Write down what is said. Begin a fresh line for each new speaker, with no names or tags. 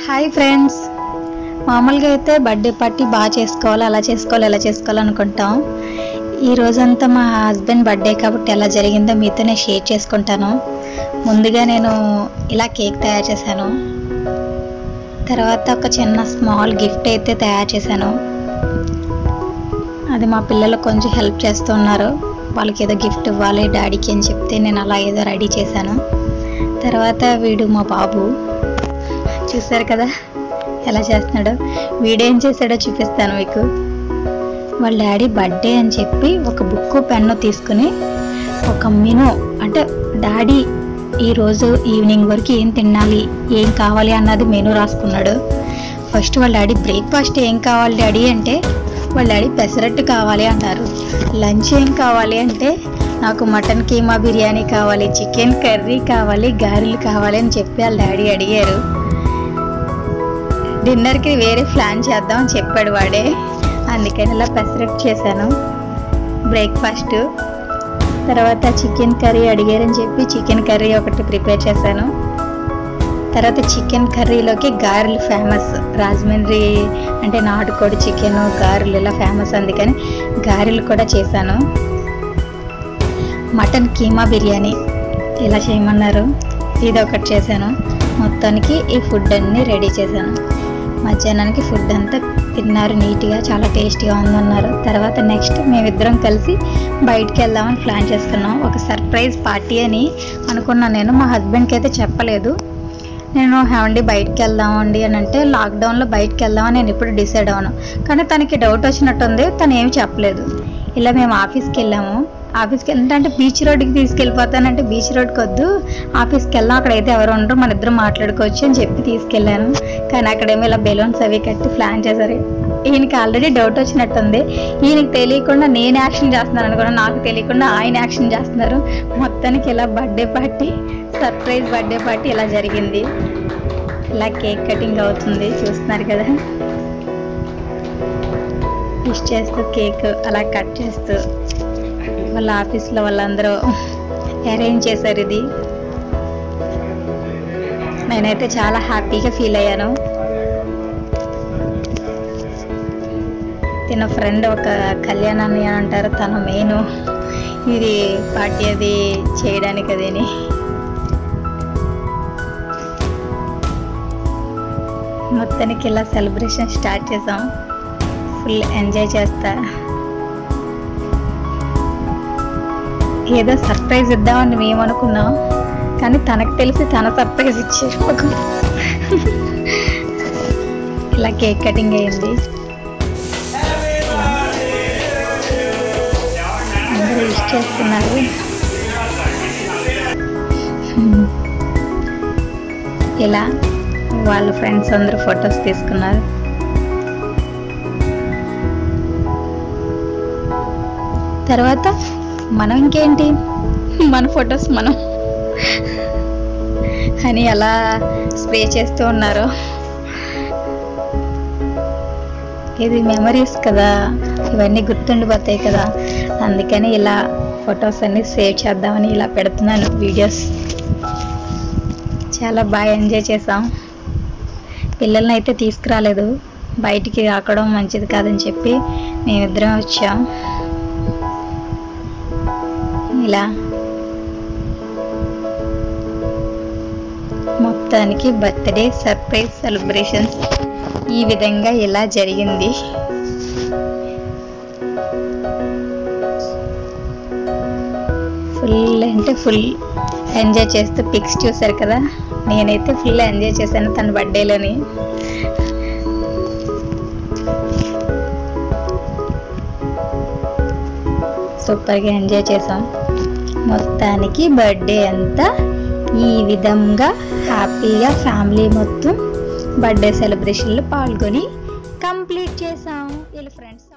hi friends మామూలుగా అయితే birthday party బాగా చేసుకోవాలి అలా చేసుకోవాలి ఎలా చేసుకోవాలి అనుకుంటాం ఈ రోజంతా మా హస్బెండ్ బర్త్డే కాబట్టి ఎలా జరిగిందో మీతో నేను షేర్ చేసుకుంటాను ముందుగా నేను ఇలా కేక్ తయారు చేశాను తర్వాత ఒక చిన్న స్మాల్ గిఫ్ట్ అయితే తయారు చేశాను అది మా పిల్లలు కొంచెం హెల్ప్ చేస్తున్నారు వాళ్ళకి ఏదో గిఫ్ట్ ఇవ్వాలి డాడీకి అని చెప్తే నేను అలా ఏదో రెడీ చేశాను తర్వాత వీడు మా బాబు చూసారు కదా ఎలా చేస్తున్నాడో వీడేం చేశాడో చూపిస్తాను మీకు వాళ్ళ డాడీ బర్త్డే అని చెప్పి ఒక బుక్ పెన్ను తీసుకుని ఒక మెను అంటే డాడీ ఈరోజు ఈవినింగ్ వరకు ఏం తినాలి ఏం కావాలి అన్నది మెను రాసుకున్నాడు ఫస్ట్ వాళ్ళ డాడీ బ్రేక్ఫాస్ట్ ఏం కావాలి డాడీ అంటే వాళ్ళ డాడీ పెసరట్టు కావాలి అన్నారు లంచ్ ఏం కావాలి అంటే నాకు మటన్ కీమా బిర్యానీ కావాలి చికెన్ కర్రీ కావాలి గారెలు కావాలి అని చెప్పి వాళ్ళ డాడీ అడిగారు డిన్నర్కి వేరే ప్లాన్ చేద్దాం అని చెప్పాడు వాడే అందుకని ఇలా పెసరట్టు చేశాను బ్రేక్ఫాస్ట్ తర్వాత చికెన్ కర్రీ అడిగారని చెప్పి చికెన్ కర్రీ ఒకటి ప్రిపేర్ చేశాను తర్వాత చికెన్ కర్రీలోకి గారెలు ఫేమస్ రాజమండ్రి అంటే నాటుకోడి చికెన్ గారెలు ఇలా ఫేమస్ అందుకని గారెలు కూడా చేశాను మటన్ కీమా బిర్యానీ ఇలా చేయమన్నారు ఇది ఒకటి చేశాను మొత్తానికి ఈ ఫుడ్ అన్నీ రెడీ చేశాను మధ్యాహ్నానికి ఫుడ్ అంతా తిన్నారు నీట్గా చాలా టేస్టీగా ఉందన్నారు తర్వాత నెక్స్ట్ మేమిద్దరం కలిసి బయటికి వెళ్దామని ప్లాన్ చేసుకున్నాం ఒక సర్ప్రైజ్ పార్టీ అని అనుకున్నాను నేను మా హస్బెండ్కి అయితే చెప్పలేదు నేను ఏమండి బయటికి వెళ్దామండి అని అంటే లాక్డౌన్లో బయటికి వెళ్దామని నేను ఇప్పుడు డిసైడ్ అవ్వను కానీ తనకి డౌట్ వచ్చినట్టుంది తను ఏమి చెప్పలేదు ఇలా మేము ఆఫీస్కి వెళ్ళాము ఆఫీస్కి వెళ్ళాలంటే బీచ్ రోడ్కి తీసుకెళ్ళిపోతానంటే బీచ్ రోడ్కి వద్దు ఆఫీస్కి వెళ్దాం అక్కడైతే ఎవరు ఉండరు మన ఇద్దరం మాట్లాడుకోవచ్చు అని చెప్పి తీసుకెళ్ళాను కానీ అక్కడేమో ఇలా బెలూన్స్ అవి కట్టి ప్లాన్ చేశారు ఈయనకి ఆల్రెడీ డౌట్ వచ్చినట్టుంది ఈయనకి తెలియకుండా నేను యాక్షన్ చేస్తున్నాను అనుకున్నా నాకు తెలియకుండా ఆయన యాక్షన్ చేస్తున్నారు మొత్తానికి ఇలా birthday party surprise birthday party ఇలా జరిగింది ఇలా కేక్ కటింగ్ అవుతుంది చూస్తున్నారు కదా విష్ చేస్తూ కేక్ అలా కట్ చేస్తూ వాళ్ళ ఆఫీస్లో వాళ్ళందరూ అరేంజ్ చేశారు ఇది నేనైతే చాలా హ్యాపీగా ఫీల్ అయ్యాను తిన ఫ్రెండ్ ఒక కళ్యాణాన్ని అని అంటారు తన మెయిన్ ఇది పార్టీ అది చేయడానికి అదేని మొత్తానికి ఇలా సెలబ్రేషన్ స్టార్ట్ చేసాం ఫుల్ ఎంజాయ్ చేస్తా ఏదో సర్ప్రైజ్ ఇద్దామని మేము అనుకున్నాం కానీ తనకు తెలిసి తన సర్ప్రైజ్ ఇచ్చారు మాకు ఇలా కేక్ కటింగ్ అయింది అందరూ విష్ చేస్తున్నారు ఇలా వాళ్ళ ఫ్రెండ్స్ అందరూ ఫొటోస్ తీసుకున్నారు తర్వాత మనం ఇంకేంటి మన ఫొటోస్ మనం అని అలా స్ప్రే చేస్తూ ఉన్నారు ఇది మెమరీస్ కదా ఇవన్నీ గుర్తుండిపోతాయి కదా అందుకని ఇలా ఫొటోస్ అన్ని సేవ్ చేద్దామని ఇలా పెడుతున్నాను వీడియోస్ చాలా బాగా ఎంజాయ్ చేసాం పిల్లల్ని అయితే తీసుకురాలేదు బయటికి రాకడం మంచిది కాదని చెప్పి మేమిద్దరం వచ్చాం ఇలా మొత్తానికి బర్త్డే సర్ప్రైజ్ సెలబ్రేషన్స్ ఈ విధంగా ఇలా జరిగింది ఫుల్ అంటే ఫుల్ ఎంజాయ్ చేస్తూ పిక్స్ చూసారు కదా నేనైతే ఫుల్ ఎంజాయ్ చేశాను తన బర్త్డేలోని సూపర్గా ఎంజాయ్ చేసాం మొత్తానికి బర్త్డే అంతా ఈ విధంగా హ్యాపీగా ఫ్యామిలీ మొత్తం బర్త్డే సెలబ్రేషన్లో పాల్గొని కంప్లీట్ చేసాం వీళ్ళ ఫ్రెండ్స్